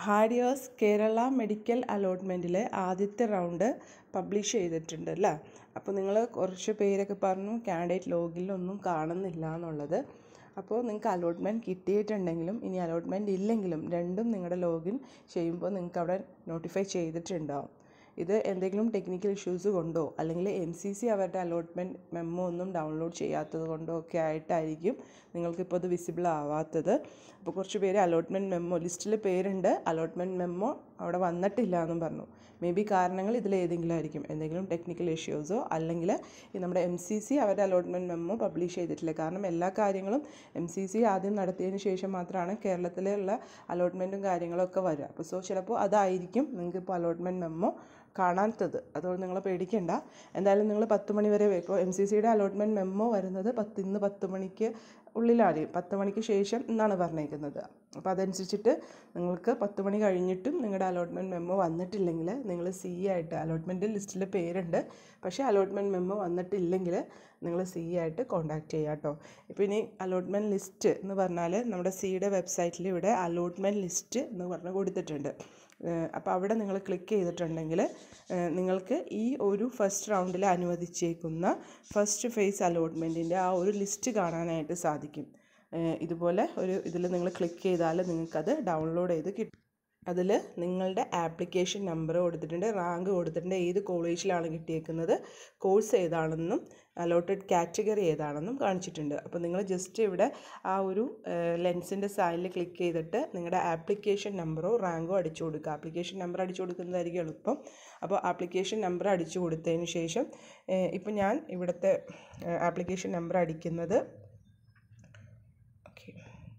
Harriers Kerala medical അലോട്ട്മെൻറ്റിലെ ആദ്യത്തെ round publish ചെയ്തിട്ടുണ്ട് അല്ലേ അപ്പോൾ നിങ്ങൾ കുറച്ച് പേരൊക്കെ പറഞ്ഞു കാൻഡിഡേറ്റ് ലോഗിലൊന്നും കാണുന്നില്ല എന്നുള്ളത് അപ്പോൾ നിങ്ങൾക്ക് അലോട്ട്മെൻറ്റ് കിട്ടിയിട്ടുണ്ടെങ്കിലും ഇനി അലോട്ട്മെൻറ്റ് ഇല്ലെങ്കിലും രണ്ടും നിങ്ങളുടെ ലോഗിൻ ചെയ്യുമ്പോൾ നിങ്ങൾക്ക് അവിടെ നോട്ടിഫൈ ചെയ്തിട്ടുണ്ടാവും ഇത് എന്തെങ്കിലും ടെക്നിക്കൽ ഇഷ്യൂസ് കൊണ്ടോ അല്ലെങ്കിൽ എം സി സി അവരുടെ അലോട്ട്മെൻറ്റ് മെമ്മോ ഒന്നും ഡൗൺലോഡ് ചെയ്യാത്തത് കൊണ്ടോ ഒക്കെ ആയിട്ടായിരിക്കും നിങ്ങൾക്കിപ്പോൾ ഇത് വിസിബിൾ ആവാത്തത് അപ്പോൾ കുറച്ച് പേര് അലോട്ട്മെൻറ്റ് മെമ്മോ ലിസ്റ്റിൽ പേരുണ്ട് അലോട്ട്മെൻറ്റ് മെമ്മോ അവിടെ വന്നിട്ടില്ല എന്നും പറഞ്ഞു മേ ബി കാരണങ്ങൾ ഇതിലേതെങ്കിലും ആയിരിക്കും എന്തെങ്കിലും ടെക്നിക്കൽ ഇഷ്യൂസോ അല്ലെങ്കിൽ ഈ നമ്മുടെ എം സി സി അവരുടെ അലോട്ട്മെൻറ്റ് മെമ്മോ പബ്ലിഷ് ചെയ്തിട്ടില്ല കാരണം എല്ലാ കാര്യങ്ങളും എം സി സി ആദ്യം നടത്തിയതിന് ശേഷം മാത്രമാണ് കേരളത്തിലുള്ള അലോട്ട്മെൻറ്റും കാര്യങ്ങളൊക്കെ വരിക അപ്പോൾ സോ ചിലപ്പോൾ അതായിരിക്കും നിങ്ങൾക്ക് ഇപ്പോൾ അലോട്ട്മെൻറ്റ് മെമ്മോ കാണാത്തത് അതുകൊണ്ട് നിങ്ങൾ പേടിക്കേണ്ട എന്തായാലും നിങ്ങൾ പത്ത് മണി വരെ ഇപ്പോൾ എം സി സിയുടെ അലോട്ട്മെൻറ്റ് മെമ്മോ വരുന്നത് പത്ത് ഇന്ന് പത്ത് മണിക്ക് ഉള്ളിലാണ് പത്ത് മണിക്ക് ശേഷം എന്നാണ് പറഞ്ഞേക്കുന്നത് അപ്പോൾ അതനുസരിച്ചിട്ട് നിങ്ങൾക്ക് പത്ത് മണി കഴിഞ്ഞിട്ടും നിങ്ങളുടെ അലോട്ട്മെൻറ്റ് മെമ്മോ വന്നിട്ടില്ലെങ്കിൽ നിങ്ങൾ സി ആയിട്ട് അലോട്ട്മെൻറ്റ് ലിസ്റ്റിൽ പേരുണ്ട് പക്ഷേ അലോട്ട്മെൻറ്റ് മെമ്മോ വന്നിട്ടില്ലെങ്കിൽ നിങ്ങൾ സി ആയിട്ട് കോൺടാക്റ്റ് ചെയ്യുക കേട്ടോ ഇപ്പോൾ ഇനി അലോട്ട്മെൻറ്റ് ലിസ്റ്റ് എന്ന് പറഞ്ഞാൽ നമ്മുടെ സിയുടെ വെബ്സൈറ്റിൽ ഇവിടെ അലോട്ട്മെൻറ്റ് ലിസ്റ്റ് എന്ന് പറഞ്ഞ് കൊടുത്തിട്ടുണ്ട് അപ്പോൾ അവിടെ നിങ്ങൾ ക്ലിക്ക് ചെയ്തിട്ടുണ്ടെങ്കിൽ നിങ്ങൾക്ക് ഈ ഒരു ഫസ്റ്റ് റൗണ്ടിൽ അനുവദിച്ചേക്കുന്ന ഫസ്റ്റ് ഫേസ് അലോട്ട്മെൻറ്റിൻ്റെ ആ ഒരു ലിസ്റ്റ് കാണാനായിട്ട് സാധിക്കും ഇതുപോലെ ഒരു ഇതിൽ നിങ്ങൾ ക്ലിക്ക് ചെയ്താൽ നിങ്ങൾക്കത് ഡൗൺലോഡ് ചെയ്ത് കിട്ടും അതിൽ നിങ്ങളുടെ ആപ്ലിക്കേഷൻ നമ്പർ കൊടുത്തിട്ടുണ്ട് റാങ്ക് കൊടുത്തിട്ടുണ്ട് ഏത് കോളേജിലാണ് കിട്ടിയേക്കുന്നത് കോഴ്സ് ഏതാണെന്നും അലോട്ടഡ് കാറ്റഗറി ഏതാണെന്നും കാണിച്ചിട്ടുണ്ട് അപ്പോൾ നിങ്ങൾ ജസ്റ്റ് ഇവിടെ ആ ഒരു ലെൻസിൻ്റെ സൈഡിൽ ക്ലിക്ക് ചെയ്തിട്ട് നിങ്ങളുടെ ആപ്ലിക്കേഷൻ നമ്പറോ റാങ്കോ അടിച്ചു കൊടുക്കുക ആപ്ലിക്കേഷൻ നമ്പർ അടിച്ചു കൊടുക്കുന്നതായിരിക്കും എളുപ്പം അപ്പോൾ ആപ്ലിക്കേഷൻ നമ്പർ അടിച്ചു കൊടുത്തതിന് ശേഷം ഇപ്പോൾ ഞാൻ ഇവിടുത്തെ ആപ്ലിക്കേഷൻ നമ്പർ അടിക്കുന്നത് ഓക്കെ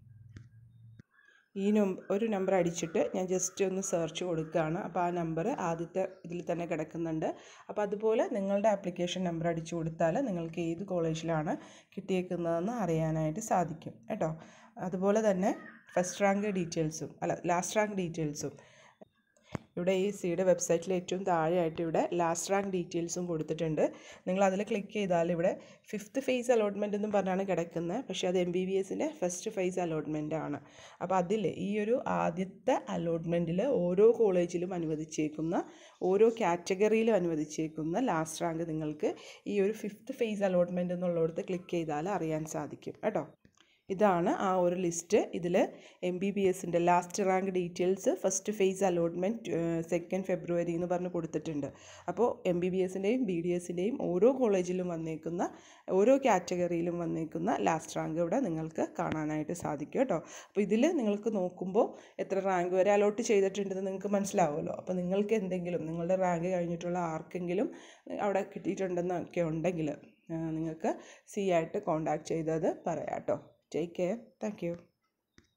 ഈ നമ്പർ ഒരു നമ്പർ അടിച്ചിട്ട് ഞാൻ ജസ്റ്റ് ഒന്ന് സെർച്ച് കൊടുക്കുകയാണ് അപ്പോൾ ആ നമ്പർ ആദ്യത്തെ ഇതിൽ തന്നെ കിടക്കുന്നുണ്ട് അപ്പോൾ അതുപോലെ നിങ്ങളുടെ ആപ്ലിക്കേഷൻ നമ്പർ അടിച്ചു കൊടുത്താൽ നിങ്ങൾക്ക് ഏത് കോളേജിലാണ് കിട്ടിയേക്കുന്നതെന്ന് അറിയാനായിട്ട് സാധിക്കും കേട്ടോ അതുപോലെ തന്നെ ഫസ്റ്റ് റാങ്ക് ഡീറ്റെയിൽസും അല്ല ലാസ്റ്റ് റാങ്ക് ഡീറ്റെയിൽസും ഇവിടെ ഈ സിയുടെ വെബ്സൈറ്റിൽ ഏറ്റവും താഴെയായിട്ട് ഇവിടെ ലാസ്റ്റ് റാങ്ക് ഡീറ്റെയിൽസും കൊടുത്തിട്ടുണ്ട് നിങ്ങൾ അതിൽ ക്ലിക്ക് ചെയ്താൽ ഇവിടെ ഫിഫ്ത്ത് ഫേസ് അലോട്ട്മെൻ്റ് എന്നും പറഞ്ഞാണ് കിടക്കുന്നത് പക്ഷേ അത് എം ബി ബി എസിൻ്റെ ഫസ്റ്റ് ഫേസ് അലോട്ട്മെൻ്റ് ആണ് അപ്പോൾ അതിൽ ഈ ഒരു ആദ്യത്തെ അലോട്ട്മെൻറ്റിൽ ഓരോ കോളേജിലും അനുവദിച്ചേക്കുന്ന ഓരോ കാറ്റഗറിയിലും അനുവദിച്ചേക്കുന്ന ലാസ്റ്റ് റാങ്ക് നിങ്ങൾക്ക് ഈ ഒരു ഫിഫ്ത്ത് ഫേസ് അലോട്ട്മെൻറ്റ് എന്നുള്ളിടത്ത് ക്ലിക്ക് ചെയ്താൽ അറിയാൻ സാധിക്കും കേട്ടോ ഇതാണ് ആ ഒരു ലിസ്റ്റ് ഇതിൽ എം ബി ബി എസിൻ്റെ last rank details first phase allotment second ഫെബ്രുവരി എന്ന് പറഞ്ഞ് കൊടുത്തിട്ടുണ്ട് അപ്പോൾ എം ബി ബി എസിൻ്റെയും ബി ഡി എസിൻ്റെയും ഓരോ കോളേജിലും വന്നേക്കുന്ന ഓരോ കാറ്റഗറിയിലും വന്നേക്കുന്ന ലാസ്റ്റ് റാങ്ക് ഇവിടെ നിങ്ങൾക്ക് കാണാനായിട്ട് സാധിക്കും കേട്ടോ അപ്പോൾ ഇതിൽ നിങ്ങൾക്ക് നോക്കുമ്പോൾ എത്ര റാങ്ക് വരെ അലോട്ട് ചെയ്തിട്ടുണ്ടെന്ന് നിങ്ങൾക്ക് മനസ്സിലാവുമല്ലോ അപ്പോൾ നിങ്ങൾക്ക് എന്തെങ്കിലും നിങ്ങളുടെ റാങ്ക് കഴിഞ്ഞിട്ടുള്ള ആർക്കെങ്കിലും അവിടെ കിട്ടിയിട്ടുണ്ടെന്നൊക്കെ ഉണ്ടെങ്കിൽ നിങ്ങൾക്ക് സി ആയിട്ട് കോൺടാക്ട് ചെയ്തത് പറയാം കേട്ടോ Take care. Thank you.